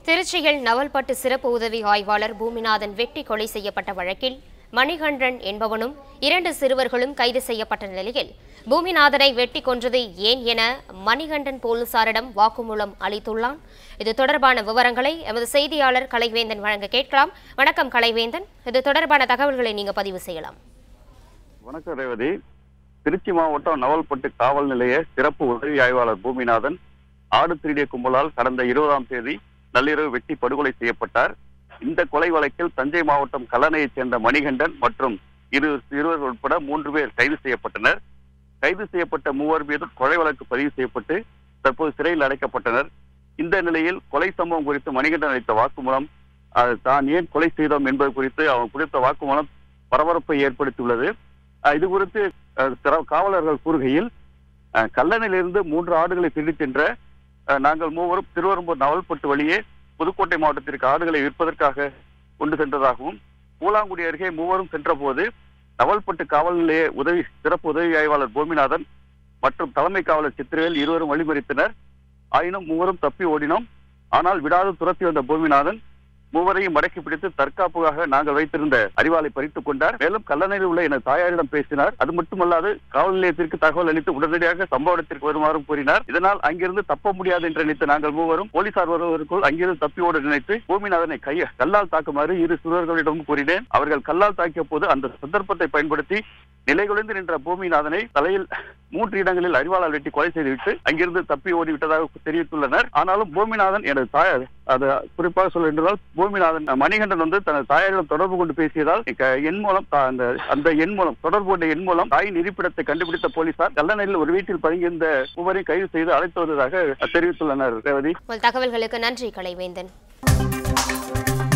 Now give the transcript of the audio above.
திருச்சியில் நவல்பட்டு சிறப்பு உதவி ஆய்வாளர் பூமிநாதன் வெட்டி கொலை செய்யப்பட்ட வழக்கில் மணிகண்டன் என்பவனும் இரண்டு சிறுவர்களும் கைது செய்யப்பட்ட நிலையில் பூமிநாதனை வெட்டி கொன்றது ஏன் என மணிகண்டன் போலீசாரிடம் வாக்குமூலம் அளித்துள்ளான் இது தொடர்பான விவரங்களை எமது செய்தியாளர் கலைவேந்தன் வழங்க கேட்கலாம் வணக்கம் கலைவேந்தன் இது தொடர்பான தகவல்களை நீங்க பதிவு செய்யலாம் வணக்கம் ரேவதி திருச்சி மாவட்டம் நவல்பட்டு காவல் நிலைய சிறப்பு உதவி ஆய்வாளர் பூமிநாதன் ஆடு திருடிய கும்பலால் கடந்த இருபதாம் தேதி நள்ளிரவு வெட்டி படுகொலை செய்யப்பட்டார் இந்த கொலை வழக்கில் தஞ்சை மாவட்டம் கல்லணையைச் சேர்ந்த மணிகண்டன் மற்றும் இரு இருவர் உட்பட மூன்று பேர் கைது செய்யப்பட்டனர் கைது செய்யப்பட்ட மூவர் மீதும் கொலை வழக்கு பதிவு செய்யப்பட்டு தற்போது சிறையில் அடைக்கப்பட்டனர் இந்த நிலையில் கொலை சம்பவம் குறித்து மணிகண்டன் அளித்த வாக்குமூலம் அஹ், தான் ஏன் கொலை செய்தோம் என்பது குறித்து அவன் கொடுத்த வாக்குமூலம் பரபரப்பை ஏற்படுத்தியுள்ளது அஹ், இது குறித்து அஹ், திற- காவலர்கள் கூறுகையில் அஹ், கல்லணையிலிருந்து மூன்று ஆடுகளை திருடிச் சென்ற அஹ், நாங்கள் மூவரும் திருவரம்பூர் நவல்பட்டு வழியே புதுக்கோட்டை மாவட்டத்திற்கு ஆடுகளை விற்பதற்காக கொண்டு சென்றதாகவும் பூலாங்குடி அருகே மூவரும் சென்றபோது நவல்பட்டு காவல் நிலைய உதவி சிறப்பு உதவி ஆய்வாளர் பூமிநாதன் மற்றும் தலைமை காவலர் சித்திரவேல் இருவரும் வழிமறித்தனர் ஆயினும் மூவரும் தப்பி ஓடினோம் ஆனால் விடாது துரத்தி வந்த பூமிநாதன் மூவரையும் மடக்கி பிடித்து தற்காப்புக்காக நாங்கள் வைத்திருந்த அறிவாளை பறித்துக் கொண்டார் மேலும் கல்லணையில் உள்ள எனது தாயாரிடம் பேசினார் அது மட்டுமல்லாது காவல் நிலையத்திற்கு தகவல் அளித்து உடனடியாக சம்பவ இடத்திற்கு வருமாறும் கூறினார் இதனால் அங்கிருந்து தப்ப முடியாது என்று நினைத்த நாங்கள் மூவரும் போலீசார் வருவதற்குள் அங்கிருந்து தப்பி ஓட நினைத்து பூமிநாதனை கைய கல்லால் தாக்குமாறு இரு சிறுவர்களிடம் கூறினேன் அவர்கள் கல்லால் தாக்கிய போது அந்த சந்தர்ப்பத்தை பயன்படுத்தி நிலைகுலைந்து நின்ற பூமிநாதனை தலையில் மூன்று இடங்களில் அறிவாளால் வெட்டி கொலை செய்துவிட்டு அங்கிருந்து தப்பி ஓடிவிட்டதாக தெரிவித்துள்ளனர் ஆனாலும் பூமிநாதன் எனது தாயார் அது குறிப்பாக சொல்ல என்றால் பூமிநாதன் மணிகண்டன் வந்து தனது தாயாரிடம் தொடர்பு கொண்டு பேசியதால் க- எண் மூலம் தா- அந்த அந்த எண் மூலம் தொடர்பு கொண்ட எண் மூலம் தாயின் இருப்பிடத்தை கண்டுபிடித்த போலீசார் கல்லணையில் ஒரு வீட்டில் பதுங்கியிருந்த மூவரையும் கைது செய்து அழைத்து வருவதாக தெரிவித்துள்ளனர் ரேவதி உங்கள் தகவல்களுக்கு நன்றி கலைவேந்தன்